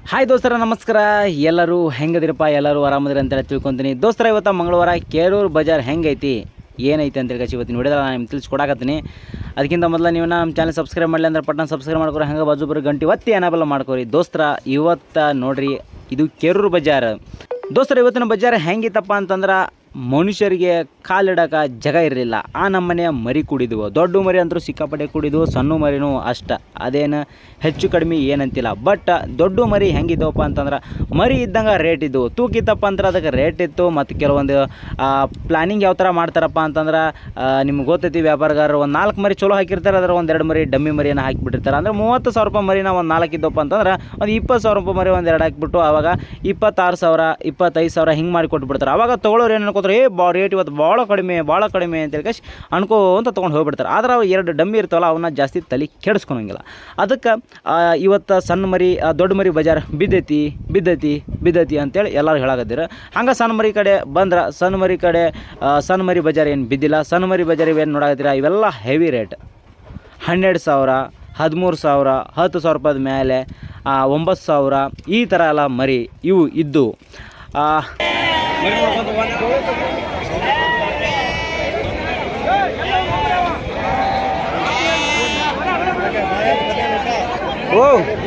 Hi ದೋಸ್ತರ ನಮಸ್ಕಾರ ಎಲ್ಲರೂ ಹೆಂಗದಿರಪ್ಪ ಎಲ್ಲರೂ ಆರಾಮದಿರ ಅಂತೇಳಿ ತಿಳ್ಕೊತೀನಿ ದೋಸ್ತರ ಇವತ್ತು ಮಂಗಳವಾರ ಕೇರೂರು ಬಜಾರ್ ಹೆಂಗೈತಿ ಏನೈತಿ ಅಂತೇಳಿ ಕಚ್ಚಿ ಇವತ್ತಿನ ವಿಡಿಯೋದಾಗ ನಾನು ನಿಮ್ಗೆ ತಿಳಿಸ್ಕೊಡಕತ್ತೀನಿ ಅದಕ್ಕಿಂತ ಮೊದಲು ನೀವು ನಮ್ಮ ಚಾನಲ್ ಸಬ್ಸ್ಕ್ರೈಬ್ ಮಾಡಲಿ ಅಂದ್ರೆ ಪಟ್ನ ಸಬ್ಸ್ಕ್ರೈಬ್ ಮಾಡ್ಕೊರಿ ಹಂಗೆ ಬಾಜು ಬರೋ ಗಂಟೆ ಒತ್ತಿ ಏನಾಬಲ್ಲ ಮಾಡ್ಕೊರಿ ದೋಸ್ತರ ಇವತ್ತು ನೋಡ್ರಿ ಇದು ಕೇರೂರು ಬಜಾರ್ ದೋಸ್ತರ ಇವತ್ತಿನ ಬಜಾರ್ ಹೆಂಗಿತ್ತಪ್ಪ ಅಂತಂದ್ರೆ ಮನುಷ್ಯರಿಗೆ ಕಾಲಿಡಕ ಜಾಗ ಇರಲಿಲ್ಲ ಆ ನಮ್ಮನೆ ಮರಿ ಕುಡಿದ್ವು ದೊಡ್ಡ ಮರಿ ಅಂತೂ ಸಿಕ್ಕಾಪಟ್ಟೆ ಕುಡಿದ್ವು ಸಣ್ಣ ಮರಿನೂ ಅಷ್ಟ ಅದೇನು ಹೆಚ್ಚು ಕಡಿಮೆ ಏನಂತಿಲ್ಲ ಬಟ್ ದೊಡ್ಡ ಮರಿ ಹೆಂಗಿದ್ದವಪ್ಪ ಅಂತಂದ್ರೆ ಮರಿ ಇದ್ದಂಗೆ ರೇಟ್ ಇದ್ದವು ತೂಕಿತ್ತಪ್ಪ ಅಂದ್ರೆ ಅದಕ್ಕೆ ರೇಟ್ ಇತ್ತು ಮತ್ತು ಕೆಲವೊಂದು ಪ್ಲಾನಿಂಗ್ ಯಾವ ಥರ ಮಾಡ್ತಾರಪ್ಪ ಅಂತಂದ್ರೆ ನಿಮ್ಗೆ ಗೊತ್ತೈತಿ ವ್ಯಾಪಾರಗಾರರು ಒಂದು ನಾಲ್ಕು ಮರಿ ಚಲೋ ಹಾಕಿರ್ತಾರೆ ಅದ್ರ ಒಂದು ಎರಡು ಮರಿ ಡಮ್ಮಿ ಮರಿಯನ್ನು ಹಾಕಿಬಿಟ್ಟಿರ್ತಾರೆ ಅಂದ್ರೆ ಮೂವತ್ತು ಸಾವಿರ ರೂಪಾಯಿ ಮರಿನ ಒಂದು ನಾಲ್ಕು ಇದ್ದಪ್ಪ ಅಂತಂದ್ರೆ ಒಂದು ಇಪ್ಪತ್ತು ಸಾವಿರ ರೂಪಾಯಿ ಮರಿ ಒಂದು ಎರಡು ಹಾಕಿಬಿಟ್ಟು ಅವಾಗ ಇಪ್ಪತ್ತಾರು ಸಾವಿರ ಇಪ್ಪತ್ತೈದು ಸಾವಿರ ಹಿಂಗೆ ಮಾಡಿ ಕೊಟ್ಬಿಡ್ತಾರೆ ಅವಾಗ ತೊಗೊಳೋರು ಏನು ಅನ್ಕೋತಾರೆ ಏ ಬಾ ರೇಟ್ ಇವತ್ತು ಭಾಳ ಕಡಿಮೆ ಭಾಳ ಕಡಿಮೆ ಅಂತೇಳಿ ಕಶ್ ಅನ್ಕೋಂತ ತೊಗೊಂಡು ಹೋಗ್ಬಿಡ್ತಾರೆ ಆದ್ರೆ ಅವು ಎರಡು ಡಮ್ಮಿ ಇರ್ತಾವಲ್ಲ ಅವನ್ನ ಜಾಸ್ತಿ ತಲೆ ಕೆಡಿಸ್ಕೊಳಂಗಿಲ್ಲ ಅದಕ್ಕೆ ಇವತ್ತು ಸಣ್ಣ ಮರಿ ಆ, ದೊಡ್ಡ ಮರಿ ಬಜಾರ್ ಬಿದ್ದೈತಿ ಬಿದ್ದೈತಿ ಬಿದ್ದೈತಿ ಅಂತೇಳಿ ಎಲ್ಲರೂ ಹೇಳಾಕತ್ತೀರ ಹಂಗೆ ಸಣ್ಣ ಮರಿ ಕಡೆ ಬಂದ್ರೆ ಸಣ್ಣ ಮರಿ ಕಡೆ ಆ, ಸಣ್ಣ ಮರಿ ಬಜಾರ್ ಏನು ಬಿದ್ದಿಲ್ಲ ಸಣ್ಣ ಮರಿ ಬಜಾರ್ ಇವೇನು ನೋಡಾಕತ್ತೀರ ಇವೆಲ್ಲ ಹೆವಿ ರೇಟ್ ಹನ್ನೆರಡು ಸಾವಿರ ಹದಿಮೂರು ಸಾವಿರ ಹತ್ತು ಸಾವಿರ ರೂಪಾಯಿದ ಮೇಲೆ ಆ, ಒಂಬತ್ತು ಸಾವಿರ ಈ ಥರ ಎಲ್ಲ ಮರಿ ಇವು ಇದ್ದು ಆ, ಓ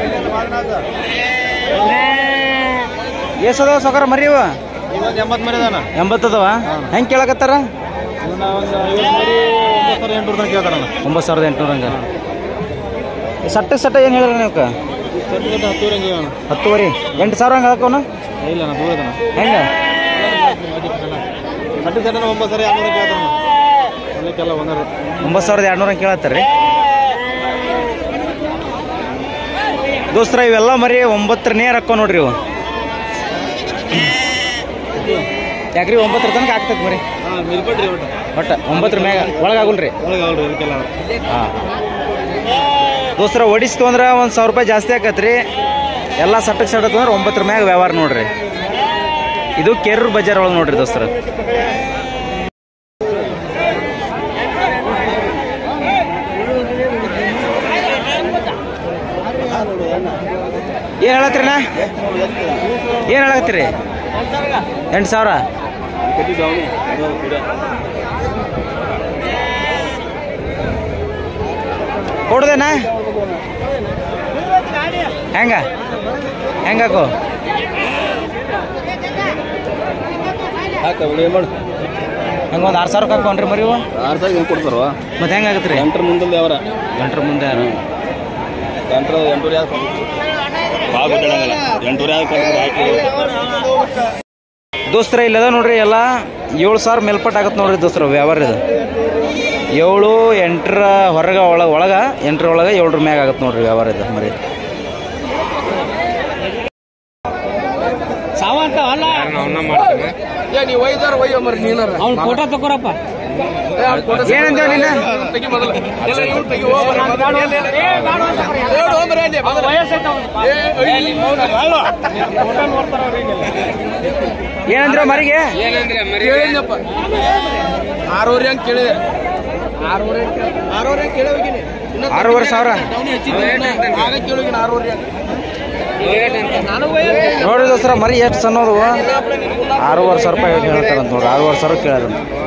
ಎಷ್ಟದವ ಸೊಕರ ಮರಿ ಇವ ಇವತ್ತು ಎಂಬತ್ತು ಮರಿ ಅದಾನ ಎಂಬತ್ತದವ ಹೆಂಗೆ ಕೇಳಕತ್ತಾರ ಇವನ್ನ ಒಂದು ಐವತ್ತು ಮರಿ ಒಂಬತ್ತು ಸಾವಿರ ಎಂಟು ರೂಪಾಯಿ ಕೇಳ್ತಾರಣ್ಣ ಒಂಬತ್ತು ಸಾವಿರದ ಎಂಟುನೂರ ಹಂಗೆ ಸಟ್ಟ ಸಟ್ಟ ಏನು ಹೇಳಿರಿ ನೀವು ಸೆಟ್ ಗಂಟೆ ಹತ್ತೂವರೆ ಹಂಗೆ ಅಣ್ಣ ಹತ್ತುವರೆ ಎಂಟು ಸಾವಿರ ಹಂಗೆ ಹಾಕೋನು ಇಲ್ಲ ಅಣ್ಣ ದೂರ ಅದಾನ ಹೆಂಗೆ ಸಟ್ಟಿ ಸೆಟ್ಟನ ಒಂಬತ್ತು ಸಾವಿರ ಎರಡ್ನೂರ ಕೇಳ್ತಾರಣ್ಣ ಅದಕ್ಕೆಲ್ಲ ಒಂದೇ ರೇಟ್ ಒಂಬತ್ತು ಸಾವಿರದ ಎರಡುನೂರ ಹಂಗೆ ಕೇಳತ್ತಾರ ದೋಸ್ತರ ಇವೆಲ್ಲ ಮರಿ ಒಂಬತ್ತರ ನೇರ ಹಾಕೋ ನೋಡ್ರಿ ಇವು ಯಾಕ್ರಿ ಒಂಬತ್ತರ ತನಕ ಆಗ್ತೈತೆ ಮರಿ ಹಾಂ ಮಿಲ್ಪಟ್ರಿ ಒಟ್ಟು ಒಟ್ಟು ಒಂಬತ್ತರ ಮ್ಯಾಗ ಒಳಗಾಗುಲ್ರಿ ಒಳಗೆ ಅವ್ರಿ ಅದಕ್ಕೆಲ್ಲ ಹಾಂ ದೋಸ್ತರ ಒಡಿಸ್ತು ಅಂದ್ರೆ ಒಂದು ಸಾವಿರ ರೂಪಾಯಿ ಜಾಸ್ತಿ ಆಕತ್ರಿ ಎಲ್ಲ ಸಟ್ಟಕ್ಕೆ ಸಟ್ಟತ್ತು ಅಂದ್ರೆ ಒಂಬತ್ತರ ಮ್ಯಾಗ ವ್ಯವಹಾರ ನೋಡ್ರಿ ಇದು ಕೆರೂರು ಬಜಾರ್ ಒಳಗೆ ನೋಡ್ರಿ ದೋಸ್ತರ ಏನು ಹೇಳತ್ರಿನ ಏನು ಹೇಳತ್ತೀರಿ ಎಂಟು ಸಾವಿರ ಕೊಡ್ದೇನ ಹೆಂಗ ಹೆಂಗಾಕು ಹಾಕ ಏನು ಮಾಡು ಹಂಗೆ ಒಂದು ಆರು ಸಾವಿರಕ್ಕೆ ಹಾಕೊಂಡ್ರಿ ಮರಿ ಇವು ಆರು ಸಾವಿರ ಹೆಂಗೆ ಕೊಡ್ತಾರವ ಮತ್ತೆ ಹೆಂಗಾಗತ್ರಿ ಎಂಟ್ರ ಮುಂದಲ್ಲಿ ಅವರ ಗಂಟ್ರ ಮುಂದೆ ಯಾರು ಎಂಟ್ರ ಎಂಟೂರು ಯಾವ್ದು ಬಾಬು ಕೇಳಂಗಿಲ್ಲ ಎಂಟೂರು ಯಾವ್ದು ಕೊಡ್ತಾರೆ ಹಾಕಿ ದೋಸ್ತರ ಇಲ್ಲದ ನೋಡ್ರಿ ಎಲ್ಲ ಏಳು ಸಾವಿರ ಮೇಲ್ಪಟ್ಟು ಆಗತ್ತೆ ನೋಡ್ರಿ ದೋಸ್ತರ ವ್ಯವಹಾರ ಇದು ಏಳು ಎಂಟರ ಹೊರಗೆ ಒಳಗೆ ಒಳಗೆ ಎಂಟರ ಒಳಗೆ ಏಳರ ಮ್ಯಾಗ ಆಗತ್ತೆ ನೋಡ್ರಿ ವ್ಯವಹಾರ ಇದು ಮರಿ ಏ ನೀವು ಒಯ್ದಾರ ಒಯ್ಯೋ ಮರಿ ನೀನಾರ ಅವ್ನು ಫೋಟೋ ತಗೋರಪ್ಪ ಏನಂತ ನಿನ್ನ ತೆಗಿ ಮೊದಲು ಎಲ್ಲ ಇವ್ರು ತೆಗಿ ಹೋಗ್ಬರ್ರಿ ಮೊದಲು. ಹೇಳು ಹೋಗ್ಬರ್ರಿ ಅಲ್ಲಿ, ಮೊದಲು. ಏ, ಐ, ಏನಂದ್ರ ಮರಿಗೆ ಕೇಳಿದ್ನಪ್ಪ ಆರೂವರೆ ಹಂಗೆ ಕೇಳಿದೆ ಆರೂವರೆ ಆರೂವರೆ ಕೇಳಿ ಹೋಗಿನಿ ಇನ್ನ ಆರೂವರೆ ಸಾವಿರ ಡೌನಿ ಹೆಚ್ಚಿದ್ದೆ ಆಗ ಕೇಳೋಗಿನ ಆರೂವರೆ ಹಂಗೆ ನಾನು ನೋಡ್ರಿ ದೋಸ್ತರ ಮರಿ ಎಷ್ಟು ಸಣ್ಣದು ಆರೂವರೆ ಸಾವಿರ ರೂಪಾಯಿ ಹೇಳ್ತಾರಂತ ನೋಡ್ರಿ ಆರೂವರೆ ಸಾವಿರ ಕೇಳ್ಯಾರ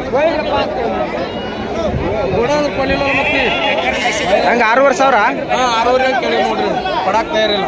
ಕೊಡೋದು ಕೊಡಲಿಲ್ಲ ಮತ್ತೆ ಹಂಗೆ ಆರೂವರೆ ಸಾವಿರ ಹಾಂ ಆರೂವರೆ ಹಂಗೆ ಕೇಳಿ ನೋಡ್ರಿ ಕೊಡಾಕ್ ತಯಾರಿಲ್ಲ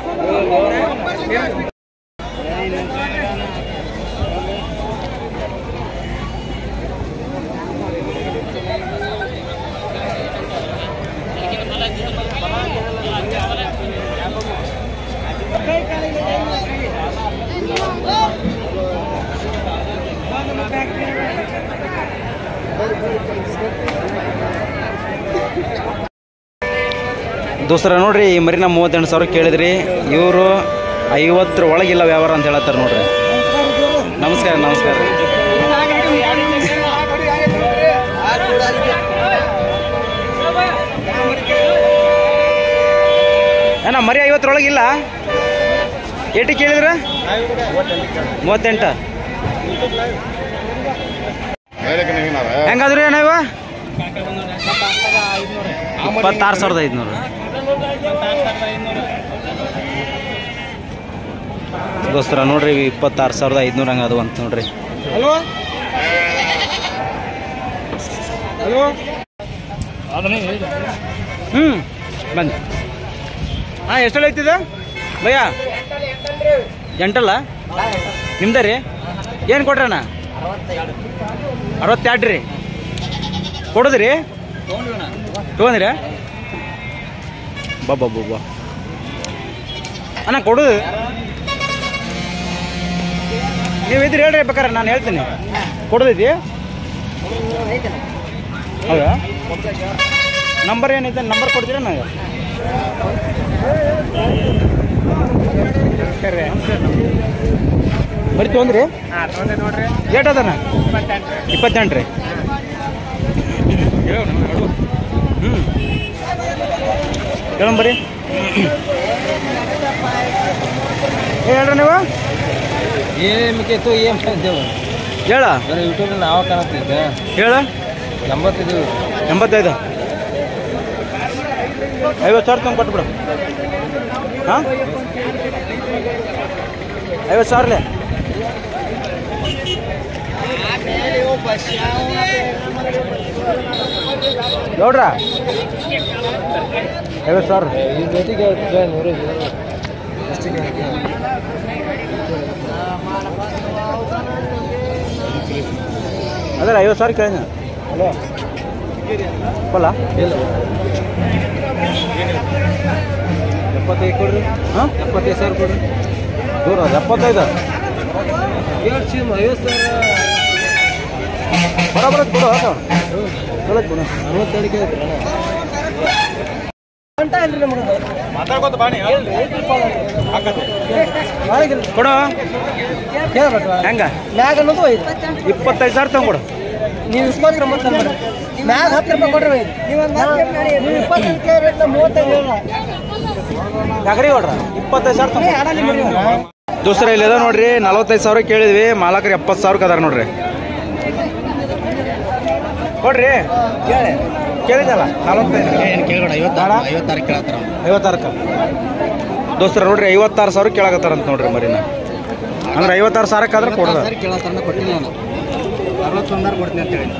ದೋಸ್ತರ ನೋಡ್ರಿ ಈ ಮರಿನ ಮೂವತ್ತೆಂಟು ಸಾವಿರ ಕೇಳಿದ್ರಿ ಇವರು ಐವತ್ತರ ಒಳಗಿಲ್ಲ ವ್ಯವಹಾರ ಅಂತ ಹೇಳತ್ತಾರ ನೋಡ್ರಿ ನಮಸ್ಕಾರ ನಮಸ್ಕಾರ ಏನ ಮರಿ ಐವತ್ತರೊಳಗಿಲ್ಲ ಏಟಿ ಕೇಳಿದ್ರ ಮೂವತ್ತೆಂಟು ಹೆಂಗಾದ್ರಿ ಅಣ್ಣ ಇವ ಇಪ್ಪತ್ತಾರು ಸಾವಿರದ ಐದುನೂರು ದೋಸ್ತರ ನೋಡ್ರಿ ಇವು ಇಪ್ಪತ್ತಾರು ಸಾವಿರದ ಐದುನೂರು ಹಂಗೆ ಅದು ಅಂತ ನೋಡ್ರಿ ಹಲೋ ಹಲೋ ಹ್ಞೂ ಬನ್ನಿ ಹಾಂ ಎಷ್ಟೆಲ್ಲ ಐತಿದೆ ಭಯ್ಯ ಎಂಟಲ್ಲ ನಿಮ್ದ ರೀ ಏನು ಕೊಟ್ರಣ್ಣ ಅರವತ್ತೆರಡು ರೀ ಕೊಡೋದ್ರಿ ತೊಗೊಂದಿರ ಬಾ ಬಾ ಬಾ ಬಾ ಅಣ್ಣ ಕೊಡೋದು ನೀವು ಇದ್ರಿ ಹೇಳ್ರಿ ಬೇಕಾರೆ ನಾನು ಹೇಳ್ತೀನಿ ಕೊಡೋದೈತಿ ಹೌದಾ ನಂಬರ್ ಏನೈತೆ ನಂಬರ್ ಕೊಡ್ತೀರಾ ನನಗೆ ಬರೀ ತೊಗೊಂದ್ರಿ ನೋಡ್ರಿ ಏಟ್ ಅದನ ಇಪ್ಪತ್ತೆಂಟು ರೀ ಹ್ಞೂ ಹೇಳಂಬರಿ ಹೇಳ್ರಿ ನೀವು ಏಮಿತ್ತು ಏಮ್ ಇದ್ದೇವೆ ಹೇಳ ಬರೀ ಯೂಟ್ಯೂಬ್ ನಾವು ಕಾಣತ್ತಿದ್ದೆ ಹೇಳ ಎಂಬತ್ತಿದ್ದು ಎಂಬತ್ತೈದು ಐವತ್ತು ಸಾವಿರ ತಂದು ಕೊಟ್ಬಿಡು ಹಾಂ ಐವತ್ತು ಸಾವಿರಲೆ ನೋಡ್ರ ಐವತ್ತು ಸಾವಿರ ಈ ಜೊತೆಗೆ ನೂರು ಅಷ್ಟಿಗೆ ಅದ್ರ ಐವತ್ತು ಸಾವಿರ ಕೇಳಿದ ಹಲೋ ಕೊಲ್ಲ ಇಲ್ಲ ಎಪ್ಪತ್ತೈದು ಕೊಡ್ರಿ ಹಾಂ ಎಪ್ಪತ್ತೈದು ಸಾವಿರ ಕೊಡ್ರಿ ದೂರ ಅದು ಎಪ್ಪತ್ತೈದು ಎರಡು ಸಿಮ್ ಐವತ್ತು ಸಾವಿರ ಬರೋಬರ ಕೊಡು ಹಾಕ ಕೇಳಕ್ ಕೊಡು ಅರವತ್ತೆರಡು ಗಂಟ ಅಲ್ರಿ ನಮ್ಗೆ ಮಾತಾಡ್ಕೊತ ಬಾಣಿ ಕೊಡು ಕೇಳ್ಬೇಕು ಹೆಂಗ ಮ್ಯಾಗ ಅನ್ನೋದು ಐದು ಇಪ್ಪತ್ತೈದು ಸಾವಿರ ತಗೊಂಡು ನೀವು ಇಸ್ಕೊಂಡ್ರೆ ಮತ್ತೆ ಮ್ಯಾಗ ಹತ್ತು ರೂಪಾಯಿ ಕೊಡ್ರಿ ನೀವು ನೀವು ಇಪ್ಪತ್ತೈದು ಕೇಳಿ ಮೂವತ್ತೈದು ಹೇಳ ಯಾಕ್ರಿ ಕೊಡ್ರ ಇಪ್ಪತ್ತೈದು ಸಾವಿರ ತಗೊಂಡು ಆಡಲಿ ಮರಿ ದೋಸ್ತರ ಇಲ್ಲಿ ಅದ ನೋಡ್ರಿ ನಲವತ್ತೈದು ಸಾವಿರ ಕೇಳಿದ್ವಿ ಮಾಲಕರು ಎಪ್ಪತ್ತು ಸಾವಿರಕ್ಕೆ ಅದಾರ ನೋಡ್ರಿ ಕೊಡ್ರಿ ಕೇಳಿ ಕೇಳಿದಲ್ಲ ನಲವತ್ತೈದು ಏನು ಕೇಳೋಣ ಐವತ್ತಾರು ಐವತ್ತಾರು ಕೇಳತ್ತಾರ ಐವತ್ತಾರಕ್ಕೆ ದೋಸ್ತರ ನೋಡ್ರಿ ಐವತ್ತಾರು ಸಾವಿರ ಕೇಳಾಕತ್ತಾರಂತ ನೋಡ್ರಿ ಮರಿನ ಅಂದ್ರೆ ಐವತ್ತಾರು ಸಾವಿರಕ್ಕೆ ಆದ್ರೆ ಕೊಡ್ದ ಸರಿ ಕೇಳತ್ತಾರ ಕೊಟ್ಟಿಲ್ಲ ನಾನು ಅರವತ್ತೊಂದಾರು ಕೊಡ್ತೀನಿ ಅಂತ ಹೇಳಿ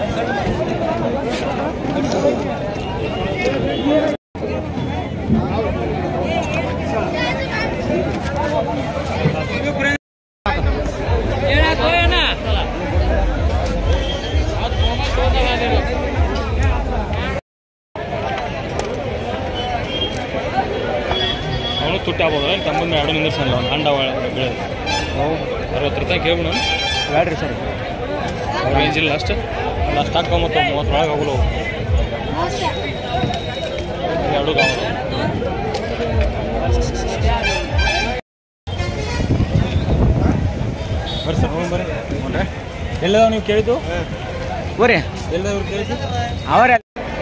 ಅವನು ತುಟ್ಟಿ ಆಗ್ಬೋದು ತಮ್ಮನ್ನ ಎರಡು ನಿಂದಿರ್ಸಲ್ಲ ಅವ್ನು ಅಂಡ ಬೆಳೆದು ಅರವತ್ತು ರೂಪಾಯಿ ಕೇಳ್ಬಿಡು ಬೇಡ್ರಿ ಸರ್ ರೇಂಜ್ ಇಲ್ಲ ಅಷ್ಟು ಅಷ್ಟು ಹಾಕೊಂಬತ್ತ ಮೂವತ್ತರೊಳಗೆ ಹೋಗಲು ಎರಡು ಗಾವ ಬರ್ರಿ ಸರ್ ಹೋಗಿ ಬರ್ರಿ ನೋಡ್ರಿ ಎಲ್ಲದ ನೀವು ಕೇಳಿದ್ದು ಬರ್ರಿ ಎಲ್ಲದವ್ರು ಕೇಳಿದ್ದು ಅವರೇ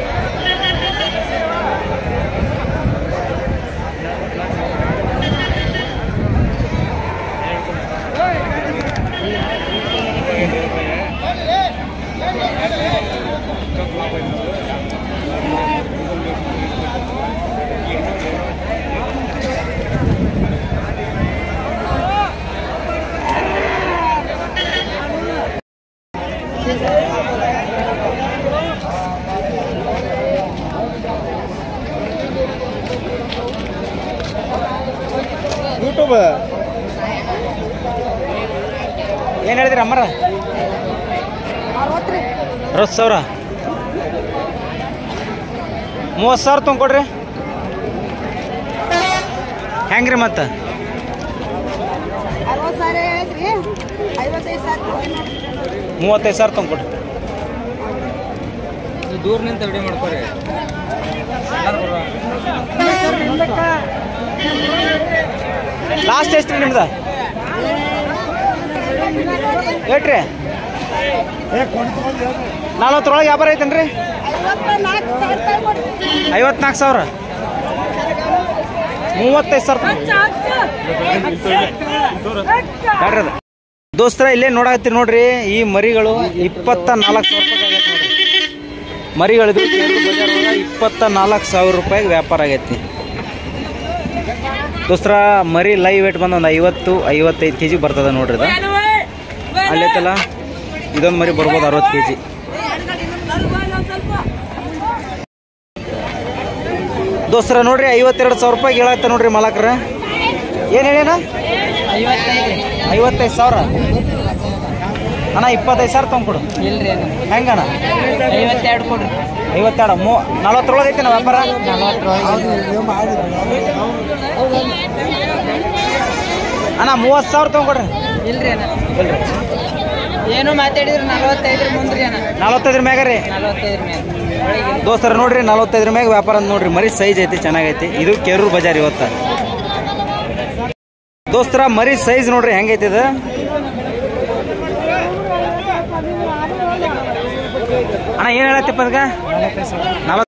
ಯೂಟ್ಯೂಬ್ ಏನು ಹೇಳಿದ್ರಿ ಅಮ್ಮರ ಅರವತ್ತು ಸಾವಿರ ಮೂವತ್ತು ಸಾವಿರ ತೊಗೊಂಡ್ರಿ ಹೆಂಗ್ರಿ ಮತ್ತೆ ಅರವತ್ತು ಸಾವಿರ ಐತ್ರಿ ಐವತ್ತೈದು ಸಾವಿರ ಮೂವತ್ತೈದು ಸಾವಿರ ತೊಗೊಂಡ್ರಿ ದೂರ ನಿಂತ ವಿಡಿಯೋ ಮಾಡ್ಕೊರಿ ಲಾಸ್ಟ್ ಎಷ್ಟು ರೀ ನಿಮ್ದು ಏಟ್ರಿ ನಲ್ವತ್ತರೊಳಗೆ ವ್ಯಾಪಾರ ಐತೇನ್ರಿ ಐವತ್ತ ನಾಲ್ಕು ಸಾವಿರ ರೂಪಾಯಿ ಕೊಡ್ತೀನಿ ಐವತ್ನಾಲ್ಕು ಸಾವಿರ ಮೂವತ್ತೈದು ಸಾವಿರ ಬ್ಯಾಡ್ರಿ ಅದು ದೋಸ್ತರ ಇಲ್ಲೇ ನೋಡತ್ತೀರಿ ನೋಡ್ರಿ ಈ ಮರಿಗಳು ಇಪ್ಪತ್ತ ನಾಲ್ಕು ಸಾವಿರ ರೂಪಾಯಿ ಆಗೈತೆ ನೋಡ್ರಿ ಮರಿಗಳಿದು ಕೇರಳ ಬಜಾರ್ ಒಳಗೆ ಇಪ್ಪತ್ತ ನಾಲ್ಕು ಸಾವಿರ ರೂಪಾಯಿಗೆ ವ್ಯಾಪಾರ ಆಗೈತಿ ದೋಸ್ತರ ಮರಿ ಲೈವ್ ವೇಟ್ ಬಂದು ಒಂದು ಐವತ್ತು ಐವತ್ತೈದು ಕೆ ಜಿ ಬರ್ತದೆ ನೋಡ್ರಿ ಇದು ಅಲ್ಲೈತಲ್ಲ ಇದೊಂದು ಮರಿ ಬರ್ಬೋದು ಅರವತ್ತು ಕೆ ಜಿ ದೋಸ್ತರ ನೋಡ್ರಿ ಐವತ್ತೆರಡು ಸಾವಿರ ರೂಪಾಯಿ ಹೇಳತ್ತ ನೋಡ್ರಿ ಮಾಲಕ್ರ ಏನು ಹೇಳ್ಯಾನ ಐವತ್ತೈದು ಸಾವಿರ ಅಣ್ಣ ಇಪ್ಪತ್ತೈದು ಸಾವಿರ ತೊಗೊಂಡ್ಕೊಡು ಇಲ್ರಿ ಹೆಂಗಣ್ಣ ಐವತ್ತೆರಡು ಕೊಡ್ರಿ ಐವತ್ತೆರಡು ಮೂ ನಲವತ್ತರೊಳಗೆ ಐತೆ ನಾವು ವ್ಯಾಪಾರ ಅಣ್ಣ ಮೂವತ್ತು ಸಾವಿರ ತೊಗೊಂಡ್ಕೊಡ್ರಿ ಇಲ್ರಿ ಅಣ್ಣ ಇಲ್ರಿ ಏನು ಮಾತಾಡಿದ್ರು ನಲವತ್ತೈದ್ರ ಮುಂದ್ರಿ ಅಣ್ಣ ನಲವತ್ತೈದ್ರ ಮ್ಯಾಗ ರೀ ನಲವತ್ತೈದ್ರ ಮೇಲೆ ದೋಸ್ತರ ನೋಡ್ರಿ ನಲವತ್ತೈದ್ರ ಮ್ಯಾಗ ವ್ಯಾಪಾರ ಅಂತ ನೋಡ್ರಿ ಮರಿ ಸೈಜ್ ಐತಿ ಚೆನ್ನಾಗೈತಿ ಇದು ಕೆರೂರು ಬಜಾರ್ ಇವತ್ತ ದೋಸ್ತರ ಮರಿ ಸೈಜ್ ನೋಡ್ರಿ ಹೆಂಗೈತಿ ಇದು ಅಣ್ಣ ಏನ್ ಹೇಳತ್ತಿಪ್ಪ ಅದಕ್ಕ ನಲವತ್ತು